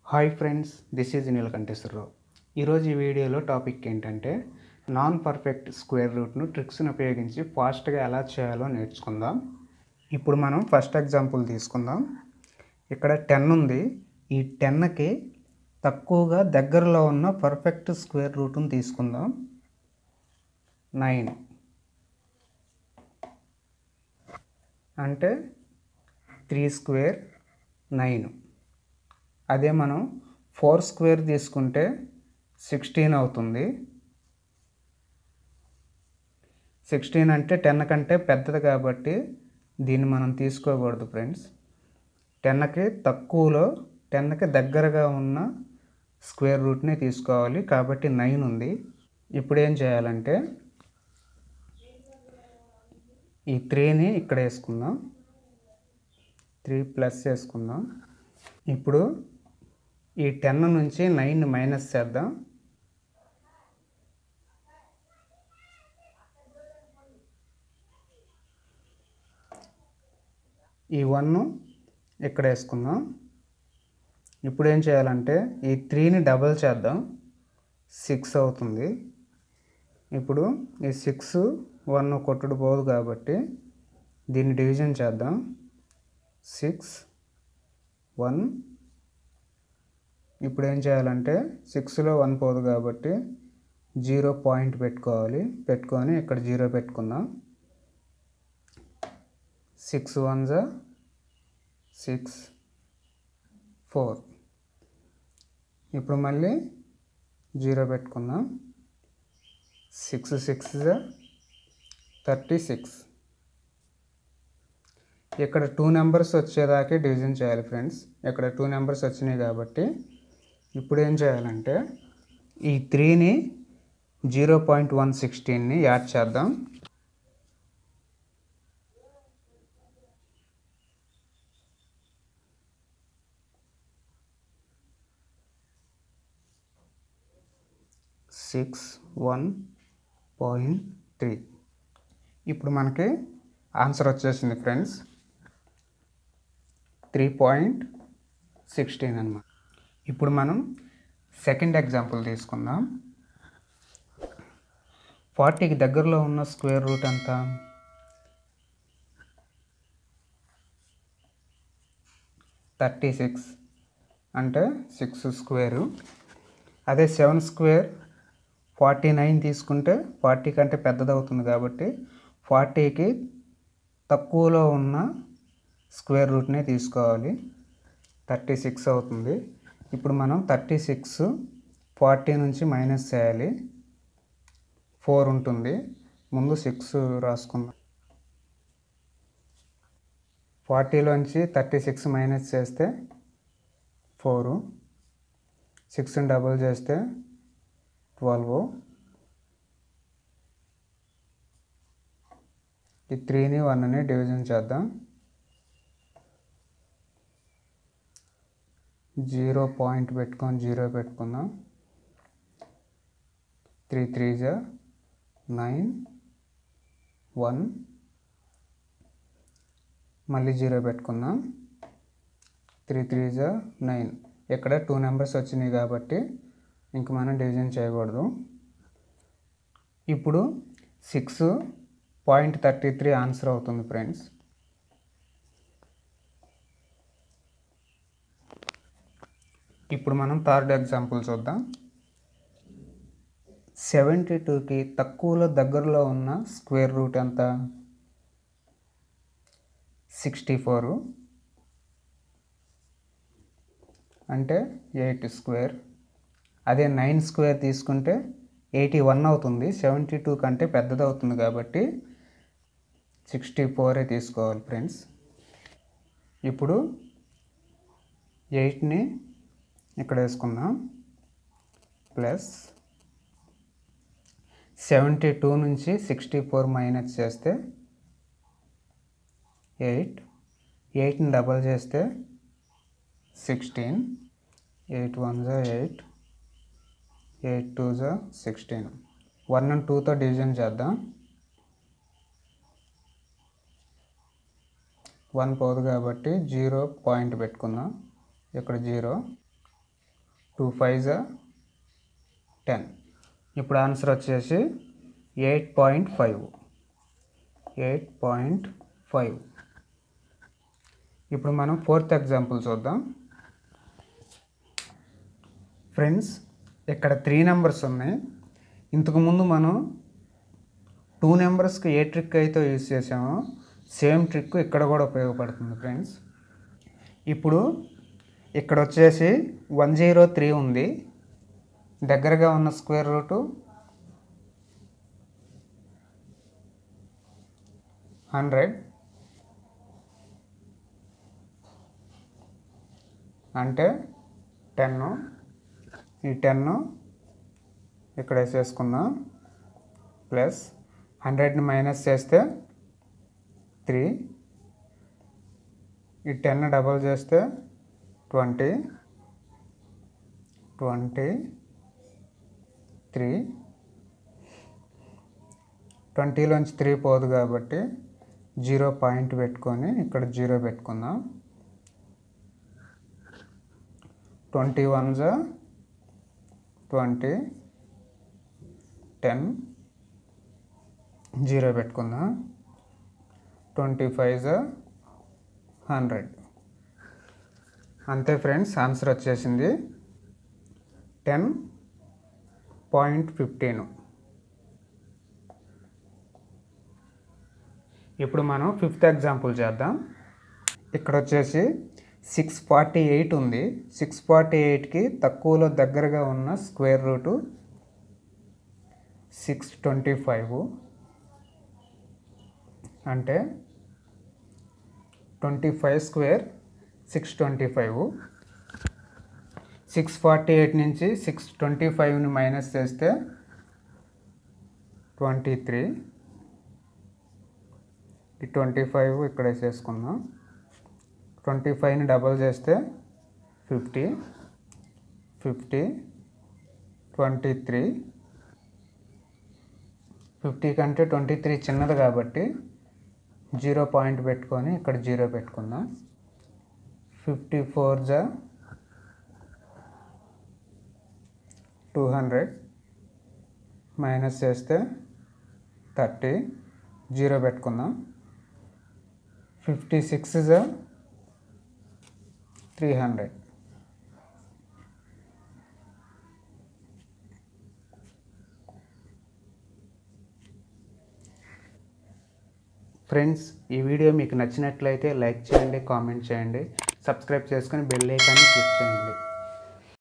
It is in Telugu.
hi friends this is Neelakanteswara Rao ఈరోజు ఈ వీడియోలో టాపిక్ ఏంటంటే నాన్ పర్ఫెక్ట్ స్క్వేర్ రూట్ను ట్రిక్స్ని ఉపయోగించి ఫాస్ట్గా ఎలా చేయాలో నేర్చుకుందాం ఇప్పుడు మనం ఫస్ట్ ఎగ్జాంపుల్ తీసుకుందాం ఇక్కడ టెన్ ఉంది ఈ టెన్కి తక్కువగా దగ్గరలో ఉన్న పర్ఫెక్ట్ స్క్వేర్ రూట్ను తీసుకుందాం నైన్ అంటే త్రీ స్క్వేర్ నైన్ అదే మనం ఫోర్ స్క్వేర్ తీసుకుంటే సిక్స్టీన్ అవుతుంది సిక్స్టీన్ అంటే టెన్ కంటే పెద్దది కాబట్టి దీన్ని మనం తీసుకోకూడదు ఫ్రెండ్స్ టెన్కి తక్కువలో టెన్కి దగ్గరగా ఉన్న స్క్వేర్ రూట్ని తీసుకోవాలి కాబట్టి నైన్ ఉంది ఇప్పుడు ఏం చేయాలంటే ఈ త్రీని ఇక్కడ వేసుకుందాం త్రీ ప్లస్ వేసుకుందాం ఇప్పుడు ఈ టెన్ నుంచి నైన్ మైనస్ చేద్దాం ఈ వన్ ఇక్కడ వేసుకుందాం ఇప్పుడు ఏం చేయాలంటే ఈ త్రీని డబల్ చేద్దాం సిక్స్ అవుతుంది ఇప్పుడు ఈ సిక్స్ వన్ కొట్టుడు పోదు కాబట్టి దీన్ని డివిజన్ చేద్దాం సిక్స్ వన్ ఇప్పుడు ఏం చేయాలంటే సిక్స్లో వన్ పోదు కాబట్టి జీరో పాయింట్ పెట్టుకోవాలి పెట్టుకొని ఇక్కడ జీరో పెట్టుకుందాం సిక్స్ వన్ జా సిక్స్ ఫోర్ ఇప్పుడు మళ్ళీ జీరో పెట్టుకుందాం సిక్స్ సిక్స్ జా థర్టీ సిక్స్ ఇక్కడ టూ నెంబర్స్ వచ్చేదాకే డివిజన్ చేయాలి ఫ్రెండ్స్ ఇక్కడ టూ నెంబర్స్ వచ్చినాయి కాబట్టి ఇప్పుడు ఏం చేయాలంటే ఈ త్రీని జీరో పాయింట్ వన్ సిక్స్టీన్ని యాడ్ చేద్దాం సిక్స్ వన్ పాయింట్ త్రీ ఇప్పుడు మనకి ఆన్సర్ వచ్చేసింది ఫ్రెండ్స్ త్రీ పాయింట్ సిక్స్టీన్ అనమాట ఇప్పుడు మనం సెకండ్ ఎగ్జాంపుల్ తీసుకుందాం ఫార్టీకి దగ్గరలో ఉన్న స్క్వేర్ రూట్ ఎంత థర్టీ సిక్స్ అంటే సిక్స్ స్క్వేరు అదే సెవెన్ స్క్వేర్ ఫార్టీ నైన్ తీసుకుంటే ఫార్టీ కంటే పెద్దదవుతుంది కాబట్టి ఫార్టీకి తక్కువలో ఉన్న స్క్వేర్ రూట్నే తీసుకోవాలి థర్టీ సిక్స్ అవుతుంది ఇప్పుడు మనం థర్టీ సిక్స్ ఫార్టీ నుంచి మైనస్ చేయాలి ఫోర్ ఉంటుంది ముందు సిక్స్ రాసుకుందాం ఫార్టీలోంచి థర్టీ సిక్స్ మైనస్ చేస్తే ఫోరు సిక్స్ని డబుల్ చేస్తే ట్వెల్వ్ ఈ త్రీని వన్ని డివిజన్ చేద్దాం జీరో పాయింట్ పెట్టుకొని జీరో పెట్టుకుందాం త్రీ త్రీ జా నైన్ వన్ మళ్ళీ జీరో పెట్టుకుందాం త్రీ త్రీ జా నైన్ ఇక్కడ టూ నెంబర్స్ వచ్చినాయి కాబట్టి ఇంక మనం డివిజన్ చేయకూడదు ఇప్పుడు six point thirty three answer అవుతుంది ఫ్రెండ్స్ ఇప్పుడు మనం థర్డ్ ఎగ్జాంపుల్ చూద్దాం సెవెంటీ టూకి తక్కువలో దగ్గరలో ఉన్న స్క్వేర్ రూట్ ఎంత సిక్స్టీ ఫోరు అంటే ఎయిట్ స్క్వేర్ అదే నైన్ స్క్వేర్ తీసుకుంటే ఎయిటీ వన్ అవుతుంది సెవెంటీ టూ కంటే పెద్దది అవుతుంది కాబట్టి సిక్స్టీ ఫోరే తీసుకోవాలి ఫ్రెండ్స్ ఇప్పుడు ఎయిట్ని ఇక్కడ వేసుకుందాం ప్లస్ సెవెంటీ టూ నుంచి సిక్స్టీ ఫోర్ మైనస్ చేస్తే ఎయిట్ ఎయిట్ని డబల్ చేస్తే సిక్స్టీన్ ఎయిట్ వన్ జా ఎయిట్ ఎయిట్ టూ జా సిక్స్టీన్ వన్ అండ్ టూతో డివిజన్ చేద్దాం వన్ పోదు కాబట్టి జీరో పాయింట్ పెట్టుకుందాం ఇక్కడ జీరో టూ ఫైవ్ జా టెన్ ఇప్పుడు ఆన్సర్ వచ్చేసి eight point five eight point five ఇప్పుడు మనం ఫోర్త్ ఎగ్జాంపుల్ చూద్దాం ఫ్రెండ్స్ ఇక్కడ త్రీ నెంబర్స్ ఉన్నాయి ఇంతకుముందు మనం టూ నెంబర్స్కి ఏ ట్రిక్ అయితే యూజ్ చేసామో సేమ్ ట్రిక్ ఇక్కడ కూడా ఉపయోగపడుతుంది ఫ్రెండ్స్ ఇప్పుడు ఇక్కడ వచ్చేసి వన్ జీరో త్రీ ఉంది దగ్గరగా ఉన్న స్క్వేర్ రూటు హండ్రెడ్ అంటే టెన్ ఈ టెన్ ఇక్కడ వేసేసుకుందాం ప్లస్ హండ్రెడ్ని మైనస్ చేస్తే త్రీ ఈ టెన్ డబల్ చేస్తే ట్వంటీ ట్వంటీ త్రీ ట్వంటీలోంచి త్రీ పోదు కాబట్టి జీరో పాయింట్ పెట్టుకొని ఇక్కడ జీరో పెట్టుకుందాం ట్వంటీ వన్ జా ట్వంటీ టెన్ జీరో పెట్టుకుందాం ట్వంటీ ఫైవ్ జా హండ్రెడ్ అంతే ఫ్రెండ్స్ ఆన్సర్ వచ్చేసింది టెన్ పాయింట్ ఫిఫ్టీన్ ఇప్పుడు మనం ఫిఫ్త్ ఎగ్జాంపుల్ చేద్దాం ఇక్కడ వచ్చేసి సిక్స్ ఫార్టీ ఎయిట్ ఉంది సిక్స్ ఫార్టీ ఎయిట్కి తక్కువలో దగ్గరగా ఉన్న square root six twenty five అంటే twenty five square six twenty five six forty eight నుంచి సిక్స్ ట్వంటీ ఫైవ్ని మైనస్ చేస్తే ట్వంటీ త్రీ ఈ ట్వంటీ ఫైవ్ ఇక్కడ వేసేసుకుందాం ట్వంటీ ఫైవ్ని డబల్ చేస్తే fifty fifty twenty three fifty కంటే ట్వంటీ త్రీ చిన్నది కాబట్టి జీరో పాయింట్ పెట్టుకొని ఇక్కడ జీరో పెట్టుకుందాం ఫిఫ్టీ ఫోర్ జా టూ హండ్రెడ్ మైనస్ చేస్తే థర్టీ జీరో పెట్టుకుందాం ఫిఫ్టీ సిక్స్ జా త్రీ హండ్రెడ్ ఫ్రెండ్స్ ఈ వీడియో మీకు నచ్చినట్లయితే లైక్ చేయండి కామెంట్ చేయండి సబ్స్క్రైబ్ చేసుకొని బెల్ ఐకాన్ని క్లిక్ చేయండి